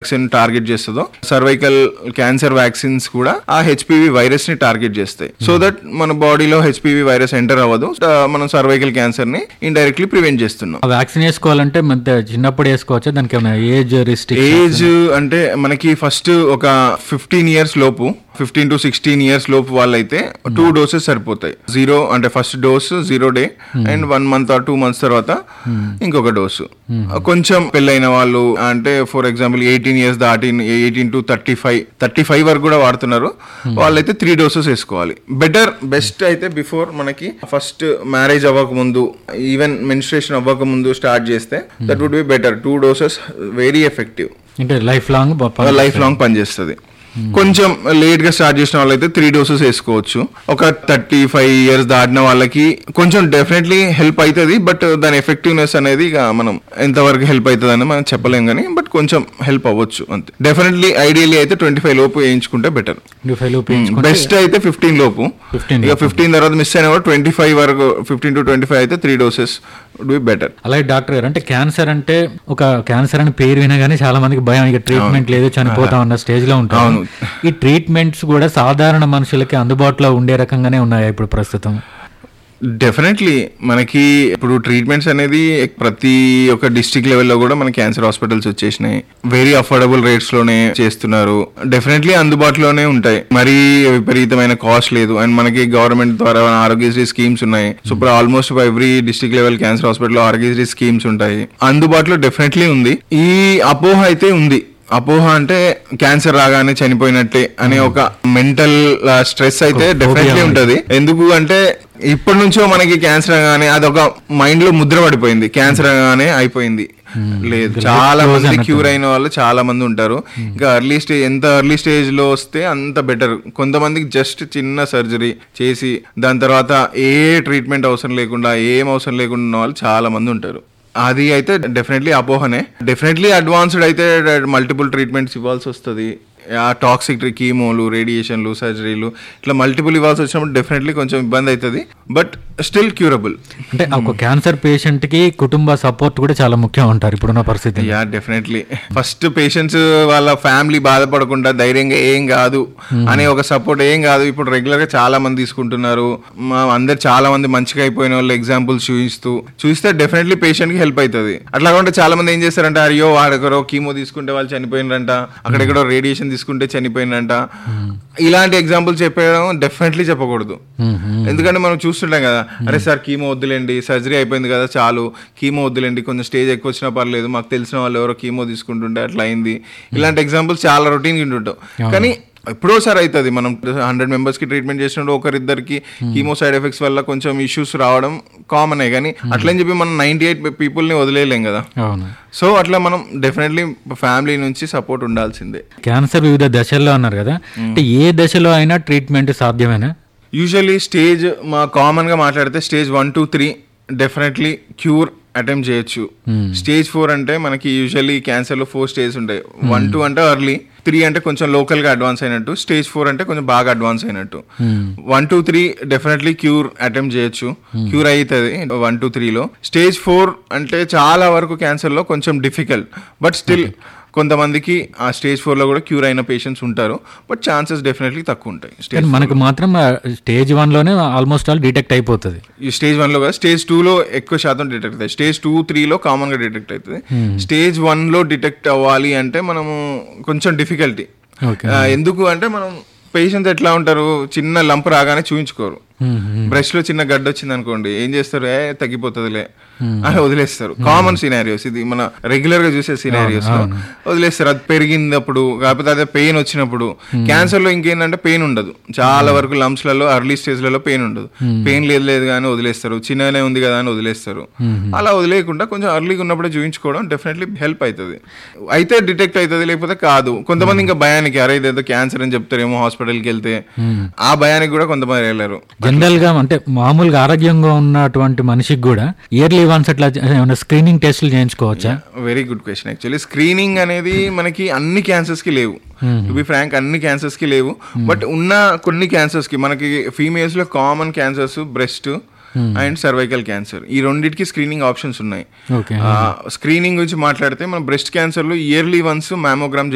Vaccine target చేస్తుందో cervical cancer vaccines కూడా ఆ హెచ్పివి వైరస్ ని టార్గెట్ చేస్తాయి సో దట్ మన బాడీలో హెచ్పివి వైరస్ ఎంటర్ అవ్వదు ఆ, మనం సర్వైకల్ క్యాన్సర్ ని ఇండైరెక్ట్లీ ప్రివెంట్ చేస్తున్నాం ఆ వ్యాక్సిన్ వేసుకోవాలంటే మధ్య చిన్నప్పుడు వేసుకోవచ్చా దానికి ఏమైనా ఏజ్ రిస్ట్రిక్ట్ ఏజ్ అంటే మనకి ఫస్ట్ ఒక ఫిఫ్టీన్ ఇయర్స్ లోపు ఫిఫ్టీన్ టు సిక్స్టీన్ ఇయర్స్ లోపు వాళ్ళైతే టూ డోసెస్ సరిపోతాయి జీరో అంటే first dose zero day and one month or two months తర్వాత ఇంకొక డోసు కొంచెం పెళ్ళైన వాళ్ళు అంటే ఫర్ ఎగ్జాంపుల్ ఎయిటీన్ ఇయర్స్ దాటి eighteen to thirty five thirty five వరకు కూడా వాడుతున్నారు వాళ్ళైతే త్రీ డోసెస్ వేసుకోవాలి బెటర్ బెస్ట్ అయితే బిఫోర్ మనకి ఫస్ట్ మ్యారేజ్ అవ్వక ముందు ఈవెన్ మెన్స్ట్రేషన్ అవ్వక ముందు స్టార్ట్ చేస్తే that would be better two doses very effective అంటే లైఫ్ లాంగ్ లైఫ్ లాంగ్ పనిచేస్తుంది కొంచెం లేట్ గా స్టార్ట్ చేసిన వాళ్ళైతే త్రీ డోసెస్ వేసుకోవచ్చు ఒక థర్టీ ఫైవ్ ఇయర్స్ దాటిన వాళ్ళకి కొంచెం డెఫినెట్లీ హెల్ప్ అవుతుంది బట్ దాని ఎఫెక్టివ్నెస్ అనేది ఇక మనం ఎంతవరకు హెల్ప్ అవుతుంది అని మనం చెప్పలేం కానీ బట్ కొంచెం హెల్ప్ అవ్వచ్చు అంతే డెఫినెట్లీ ఐడియల్లీ అయితే ట్వంటీ ఫైవ్ లోపు వేయించుకుంటే బెటర్ ఫైవ్ ఉపయోగించుకుంటే బెస్ట్ అయితే ఫిఫ్టీన్ లోపు 15 ఇక ఫిఫ్టీన్ తర్వాత మిస్ అయిన కూడా ట్వంటీ ఫైవ్ వరకు ఫిఫ్టీన్ టు ట్వంటీ ఫైవ్ అయితే three doses would be better అలాగే డాక్టర్ గారు అంటే క్యాన్సర్ అంటే ఒక క్యాన్సర్ అని పేరు వినగానే చాలా మందికి భయం ఇక ట్రీట్మెంట్ లేదు చనిపోతాం అన్న స్టేజ్ లో ఉంటారు అవును. ఈ ట్రీట్మెంట్స్ కూడా సాధారణ మనుషులకి అందుబాటులో ఉండే రకంగానే ఉన్నాయా ఇప్పుడు ప్రస్తుతం డెఫినెట్లీ మనకి ఇప్పుడు ట్రీట్మెంట్స్ అనేది ప్రతి ఒక్క డిస్ట్రిక్ట్ లెవెల్లో కూడా మన క్యాన్సర్ హాస్పిటల్స్ వచ్చేసినాయి వెరీ అఫోర్డబుల్ రేట్స్ లోనే చేస్తున్నారు డెఫినెట్లీ అందుబాటులోనే ఉంటాయి మరీ విపరీతమైన కాస్ట్ లేదు అండ్ మనకి గవర్నమెంట్ ద్వారా ఆరోగ్యశ్రీ స్కీమ్స్ ఉన్నాయి సో ఇప్పుడు almost every district level cancer hospital Aarogyasri schemes ఉంటాయి అందుబాటులో డెఫినెట్లీ ఉంది ఈ అపోహ అయితే ఉంది అపోహ అంటే క్యాన్సర్ రాగానే చనిపోయినట్టే అనే ఒక మెంటల్ స్ట్రెస్ అయితే డెఫినెట్లీ ఉంటది ఎందుకు అంటే ఇప్పటి నుంచో మనకి క్యాన్సర్ రాగానే అదొక మైండ్ లో ముద్ర పడిపోయింది క్యాన్సర్ రాగానే అయిపోయింది లేదు చాలా మంది క్యూర్ అయిన వాళ్ళు చాలా మంది ఉంటారు ఇంకా ఎర్లీ స్టేజ్ ఎంత ఎర్లీ స్టేజ్ లో వస్తే అంత బెటర్ కొంతమందికి జస్ట్ చిన్న సర్జరీ చేసి దాని తర్వాత ఏ ట్రీట్మెంట్ అవసరం లేకుండా ఏం అవసరం లేకుండా ఉన్న వాళ్ళు చాలా మంది ఉంటారు అది అయితే డెఫినెట్లీ అపోహనే డెఫినెట్లీ అడ్వాన్స్డ్ అయితే మల్టిపుల్ ట్రీట్మెంట్స్ ఇవ్వాల్సి వస్తుంది ఆ టాక్సిక్ కీమోలు రేడియేషన్లు సర్జరీలు ఇట్లా మల్టిపుల్ ఇవ్వాల్సి వచ్చినప్పుడు డెఫినెట్లీ కొంచెం ఇబ్బంది అవుతుంది బట్ స్టిల్ క్యూరబుల్ అంటే ఒక క్యాన్సర్ పేషెంట్ కి కుటుంబ సపోర్ట్ కూడా చాలా ముఖ్యం అంటారు ఇప్పుడున్న పరిస్థితి యా డెఫినెట్లీ ఫస్ట్ పేషెంట్స్ వాళ్ళ ఫ్యామిలీ బాధపడకుండా ధైర్యంగా ఏం కాదు అనే ఒక సపోర్ట్ ఏం కాదు ఇప్పుడు రెగ్యులర్ గా చాలా మంది తీసుకుంటున్నారు మా అందరు చాలా మంది మంచిగా అయిపోయిన వాళ్ళు ఎగ్జాంపుల్స్ చూపిస్తూ చూస్తే డెఫినెట్లీ పేషెంట్ కి హెల్ప్ అవుతుంది అట్లా కాకుండా చాలా మంది ఏం చేస్తారంటే అయ్యో వాడెక్కడో కీమో తీసుకుంటే వాళ్ళు చనిపోయినరంట అక్కడెక్కడో రేడియేషన్ తీసుకుంటే చనిపోయినంట ఇలాంటి ఎగ్జాంపుల్స్ చెప్పడం డెఫినెట్లీ చెప్పకూడదు ఎందుకంటే మనం చూస్తుంటాం కదా అరే సార్ కీమో వద్దులేండి సర్జరీ అయిపోయింది కదా చాలు కీమో వద్దులేండి కొంచెం స్టేజ్ ఎక్కువ వచ్చినా పర్లేదు మాకు తెలిసిన వాళ్ళు ఎవరో కీమో తీసుకుంటుంటే అట్లా అయింది ఇలాంటి ఎగ్జాంపుల్స్ చాలా రొటీన్ ఉంటుంటాం కానీ ఎప్పుడోసారి అవుతుంది మనం హండ్రెడ్ మెంబర్స్ కి ట్రీట్మెంట్ చేసినప్పుడు ఒకరిద్దరికి కీమో సైడ్ ఎఫెక్ట్స్ వల్ల కొంచెం ఇష్యూస్ రావడం కామనే కానీ అట్లని చెప్పి మనం నైన్టీ ఎయిట్ పీపుల్ని వదిలేయలేం కదా అవును సో అట్లా మనం డెఫినెట్లీ ఫ్యామిలీ నుంచి సపోర్ట్ ఉండాల్సిందే క్యాన్సర్ వివిధ దశల్లో అన్నారు కదా అంటే ఏ దశలో అయినా ట్రీట్మెంట్ సాధ్యమేనా యూజువల్లీ స్టేజ్ మా కామన్ గా మాట్లాడితే stage one two three definitely cure attempt చేయొచ్చు స్టేజ్ ఫోర్ అంటే మనకి యూజువల్లీ క్యాన్సర్ లో ఫోర్ స్టేజ్ ఉంటాయి వన్ టూ అంటే ఎర్లీ త్రీ అంటే కొంచెం లోకల్ గా అడ్వాన్స్ అయినట్టు స్టేజ్ ఫోర్ అంటే కొంచెం బాగా అడ్వాన్స్ అయినట్టు one two three definitely cure attempt చేయొచ్చు క్యూర్ అవుతుంది వన్ టూ త్రీలో స్టేజ్ ఫోర్ అంటే చాలా వరకు క్యాన్సర్ లో కొంచెం డిఫికల్ట్ బట్ స్టిల్ కొంతమందికి ఆ స్టేజ్ ఫోర్ లో కూడా క్యూర్ అయిన పేషెంట్స్ ఉంటారు బట్ ఛాన్సెస్ డెఫినెట్లీ తక్కువ ఉంటాయి స్టేజ్ కానీ మనకు మాత్రం స్టేజ్ వన్ లోనే ఆల్మోస్ట్ ఆల్ డిటెక్ట్ అయిపోతుంది ఈ స్టేజ్ వన్ లో కదా స్టేజ్ టూ లో ఎక్కువ శాతం డిటెక్ట్ అవుతాయి స్టేజ్ టూ త్రీ లో కామన్ గా డిటెక్ట్ అవుతుంది స్టేజ్ వన్ లో డిటెక్ట్ అవ్వాలి అంటే మనము కొంచెం డిఫికల్టీ ఓకే ఎందుకు అంటే మనం పేషెంట్స్ ఎట్లా ఉంటారు చిన్న లంప్ రాగానే చూయించుకోరు బ్రష్ లో చిన్న గడ్డ వచ్చింది అనుకోండి ఏం చేస్తారు ఏ తగ్గిపోతుందిలే అని వదిలేస్తారు కామన్ సినారియోస్ ఇది మన రెగ్యులర్ గా చూసే సినారియోస్ లో వదిలేస్తారు అది పెరిగినప్పుడు కాకపోతే అదే పెయిన్ వచ్చినప్పుడు క్యాన్సర్ లో ఇంకేంటంటే పెయిన్ ఉండదు చాలా వరకు లంప్స్ లలో అర్లీ స్టేజ్ లలో పెయిన్ ఉండదు పెయిన్ లేదు లేదు కానీ వదిలేస్తారు చిన్ననే ఉంది కదా అని వదిలేస్తారు అలా వదిలేయకుండా కొంచెం అర్లీగా ఉన్నప్పుడే చూపించుకోవడం డెఫినెట్లీ హెల్ప్ అవుతుంది అయితే డిటెక్ట్ అవుతుంది లేకపోతే కాదు కొంతమంది ఇంకా భయానికి అరే ఇదేదో క్యాన్సర్ అని చెప్తారేమో హాస్పిటల్కి వెళ్తే ఆ భయానికి కూడా కొంతమంది వెళ్ళారు జనరల్ గా అంటే మామూలుగా ఆరోగ్యంగా ఉన్నటువంటి మనిషికి కూడా ఇయర్లీ వన్స్ అట్లా ఏమైనా స్క్రీనింగ్ టెస్టులు చేయించుకోవచ్చా very good question actually screening అనేది మనకి అన్ని క్యాన్సర్స్ కి లేవు టు బి ఫ్రాంక్ అన్ని క్యాన్సర్స్ కి లేవు బట్ ఉన్న కొన్ని క్యాన్సర్స్ కి మనకి ఫీమేల్స్ లో common cancers breast and cervical cancer ఈ రెండింటికి స్క్రీనింగ్ ఆప్షన్స్ ఉన్నాయి ఓకే స్క్రీనింగ్ గురించి మాట్లాడితే మన బ్రెస్ట్ క్యాన్సర్ లో ఇయర్లీ వన్స్ మ్యామోగ్రామ్